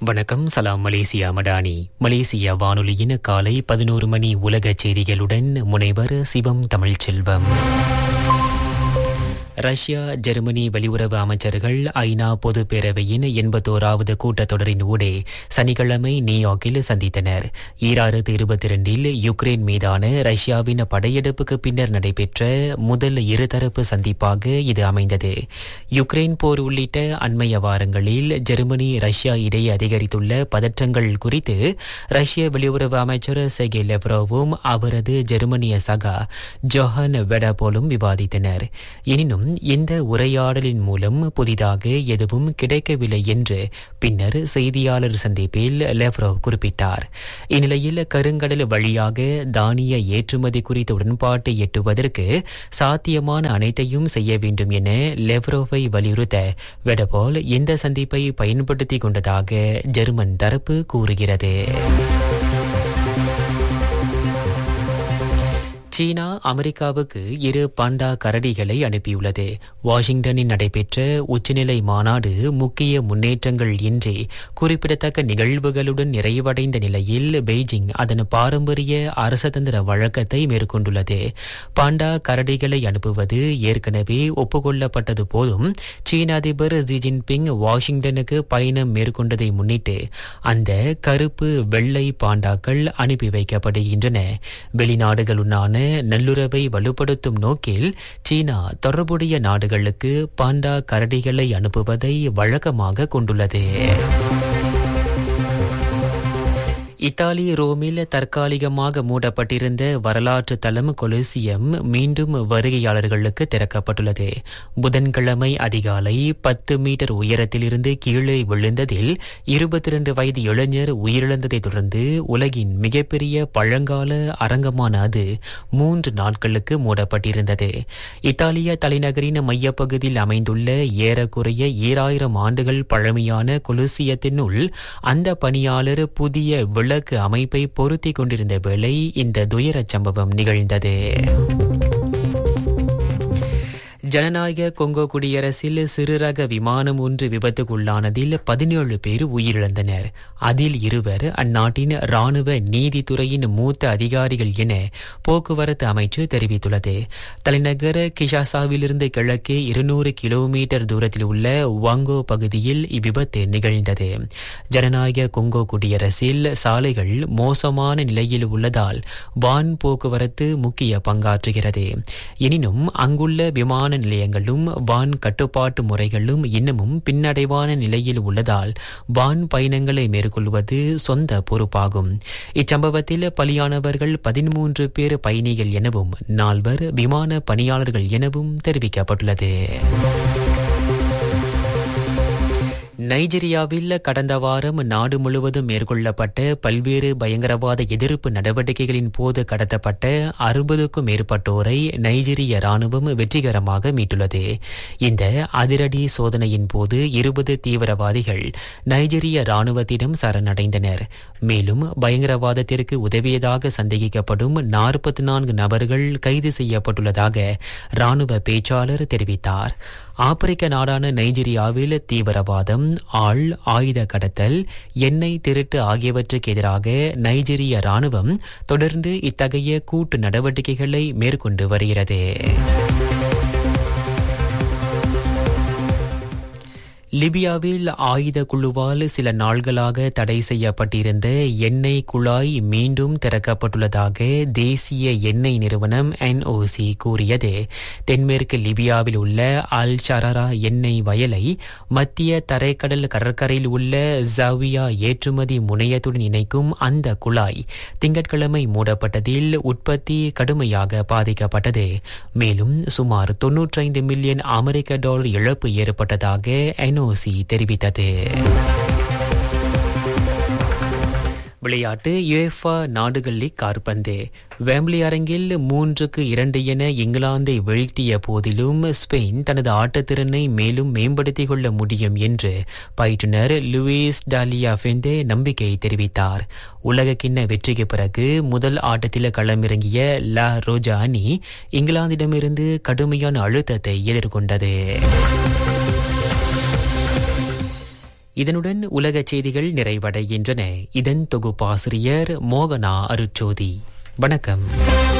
வணக்கம் சலாம் Malaysia Madani Malaysia வானொலியின் காலை பதினோரு மணி உலக செய்திகளுடன் முனைவர் சிவம் தமிழ்ச்செல்வம் ரஷ்யா ஜெர்மனி வெளியுறவு அமைச்சர்கள் ஐநா பொது பேரவையின் எண்பத்தோராவது கூட்டத்தொடரின் ஊடே சனிக்கிழமை நியூயார்க்கில் சந்தித்தனர் ஈராயிரத்து இருபத்தி இரண்டில் யுக்ரைன் மீதான ரஷ்யாவின் படையெடுப்புக்கு பின்னர் நடைபெற்ற முதல் இருதரப்பு சந்திப்பாக இது அமைந்தது யுக்ரைன் போர் உள்ளிட்ட அண்மைய வாரங்களில் ஜெர்மனி ரஷ்யா இடையே அதிகரித்துள்ள பதற்றங்கள் குறித்து ரஷ்ய வெளியுறவு அமைச்சர் செகே லெவ்ரோவும் அவரது ஜெர்மனிய சகா ஜொஹன் வெடபோலும் விவாதித்தனர் எனினும் இந்த உரையாடலின் மூலம் புதிதாக எதுவும் கிடைக்கவில்லை என்று பின்னர் செய்தியாளர் சந்திப்பில் லெவ்ரோவ் குறிப்பிட்டார் இந்நிலையில் கருங்கடல் வழியாக தானிய ஏற்றுமதி குறித்த உடன்பாட்டை எட்டுவதற்கு சாத்தியமான அனைத்தையும் செய்ய வேண்டும் என லெவ்ரோவை வலியுறுத்த வெடபோல் இந்த சந்திப்பை பயன்படுத்திக் கொண்டதாக ஜெர்மன் தரப்பு கூறுகிறது சீனா அமெரிக்காவுக்கு இரு பாண்டா கரடிகளை அனுப்பியுள்ளது வாஷிங்டனில் நடைபெற்ற உச்சநிலை மாநாடு முக்கிய முன்னேற்றங்கள் இன்றி குறிப்பிடத்தக்க நிகழ்வுகளுடன் நிறைவடைந்த நிலையில் பெய்ஜிங் அதன் பாரம்பரிய அரசதந்திர வழக்கத்தை மேற்கொண்டுள்ளது பாண்டா கரடிகளை அனுப்புவது ஏற்கனவே ஒப்புக்கொள்ளப்பட்டது போதும் சீன அதிபர் ஜி ஜின்பிங் வாஷிங்டனுக்கு பயணம் மேற்கொண்டதை முன்னிட்டு அந்த கருப்பு வெள்ளை பாண்டாக்கள் அனுப்பி வைக்கப்படுகின்றன வெளிநாடுகளுடனான நல்லுறவை வலுப்படுத்தும் நோக்கில் சீனா தொடர்புடைய நாடுகளுக்கு பாண்டா கரடிகளை அனுப்புவதை வழக்கமாக கொண்டுள்ளது இத்தாலி ரோமில் தற்காலிகமாக மூடப்பட்டிருந்த வரலாற்று தளம் கொலிசியம் மீண்டும் வருகையாளர்களுக்கு திறக்கப்பட்டுள்ளது புதன்கிழமை அதிகாலை பத்து மீட்டர் உயரத்திலிருந்து கீழே விழுந்ததில் இருபத்தி இரண்டு வயது இளைஞர் உயிரிழந்ததை தொடர்ந்து உலகின் மிகப்பெரிய பழங்கால அரங்கமான அது மூன்று நாட்களுக்கு மூடப்பட்டிருந்தது இத்தாலிய தலைநகரின் மையப்பகுதியில் அமைந்துள்ள ஏறக்குறைய ஈராயிரம் ஆண்டுகள் பழமையான கொலுசியத்தினுள் அந்த பணியாளர் புதிய விளக்கு அமைப்பை பொருத்தி கொண்டிருந்த வேளை இந்த துயரச் சம்பவம் நிகழ்ந்தது ஜனநாயக கொங்கோ குடியரசில் சிறுரக விமானம் ஒன்று விபத்துக்குள்ளானதில் பதினேழு பேர் உயிரிழந்தனர் அதில் இருவர் அந்நாட்டின் ராணுவ நீதித்துறையின் மூத்த அதிகாரிகள் என போக்குவரத்து அமைச்சு தெரிவித்துள்ளது தலைநகர் கிஷாசாவிலிருந்து கிழக்கே இருநூறு கிலோமீட்டர் தூரத்தில் உள்ள வாங்கோ பகுதியில் இவ்விபத்து நிகழ்ந்தது ஜனநாயக கொங்கோ குடியரசில் சாலைகள் மோசமான நிலையில் உள்ளதால் வான் போக்குவரத்து முக்கிய பங்காற்றுகிறது எனினும் அங்குள்ள விமான நிலையங்களும் வான் கட்டுப்பாட்டு முறைகளும் இன்னமும் பின்னடைவான நிலையில் உள்ளதால் வான் பயணங்களை மேற்கொள்வது சொந்த பொறுப்பாகும் இச்சம்பவத்தில் பலியானவர்கள் பதிமூன்று பேர் பயணிகள் எனவும் நால்வர் விமான பணியாளர்கள் எனவும் தெரிவிக்கப்பட்டுள்ளது நைஜீரியாவில் கடந்த வாரம் நாடு முழுவதும் மேற்கொள்ளப்பட்ட பல்வேறு பயங்கரவாத எதிர்ப்பு நடவடிக்கைகளின் போது கடத்தப்பட்ட அறுபதுக்கும் மேற்பட்டோரை நைஜீரிய ராணுவம் வெற்றிகரமாக மீட்டுள்ளது இந்த அதிரடி சோதனையின் போது இருபது தீவிரவாதிகள் நைஜீரிய ராணுவத்திடம் சரணடைந்தனர் மேலும் பயங்கரவாதத்திற்கு உதவியதாக சந்தேகிக்கப்படும் நாற்பத்தி நான்கு நபர்கள் கைது செய்யப்பட்டுள்ளதாக ராணுவ பேச்சாளர் தெரிவித்தார் ஆப்பிரிக்க நாடான நைஜீரியாவில் தீவிரவாதம் ஆள் ஆயுத கடத்தல் எண்ணெய் திருட்டு ஆகியவற்றுக்கு எதிராக நைஜீரிய ராணுவம் தொடர்ந்து இத்தகைய கூட்டு நடவடிக்கைகளை மேற்கொண்டு வருகிறது லிபியாவில் ஆயுத குழுவால் சில நாள்களாக தடை செய்யப்பட்டிருந்த எண்ணெய் குழாய் மீண்டும் திறக்கப்பட்டுள்ளதாக தேசிய எண்ணெய் நிறுவனம் என்ஓசி கூறியது தென்மேற்கு லிபியாவில் உள்ள அல் ஷரரா எண்ணெய் வயலை மத்திய தரைக்கடல் கடற்கரையில் உள்ள ஜாவியா ஏற்றுமதி முனையத்துடன் இணைக்கும் அந்த குழாய் திங்கட்கிழமை மூடப்பட்டதில் உற்பத்தி கடுமையாக பாதிக்கப்பட்டது மேலும் சுமார் தொன்னூற்றைந்து மில்லியன் அமெரிக்க டாலர் இழப்பு ஏற்பட்டதாக என்ஓசி தெரிவித்தது விளையாட்டு யுஎஃபா நாடுகள் லீக் காற்பந்து வேம்லி அரங்கில் மூன்றுக்கு இரண்டு என இங்கிலாந்தை வீழ்த்திய போதிலும் ஸ்பெயின் தனது ஆட்டத்திறனை மேலும் மேம்படுத்திக் கொள்ள முடியும் என்று பயிற்றுனர் லூயிஸ் டாலியா ஃபெண்டே நம்பிக்கை தெரிவித்தார் உலகக்கிண்ண வெற்றிக்கு பிறகு முதல் ஆட்டத்தில் களமிறங்கிய லா ரோஜா அணி இங்கிலாந்திடமிருந்து கடுமையான அழுத்தத்தை எதிர்கொண்டது இதனுடன் உலக செய்திகள் நிறைவடைகின்றன இதன் தொகுப்பாசிரியர் மோகனா அருட்சோதி வணக்கம்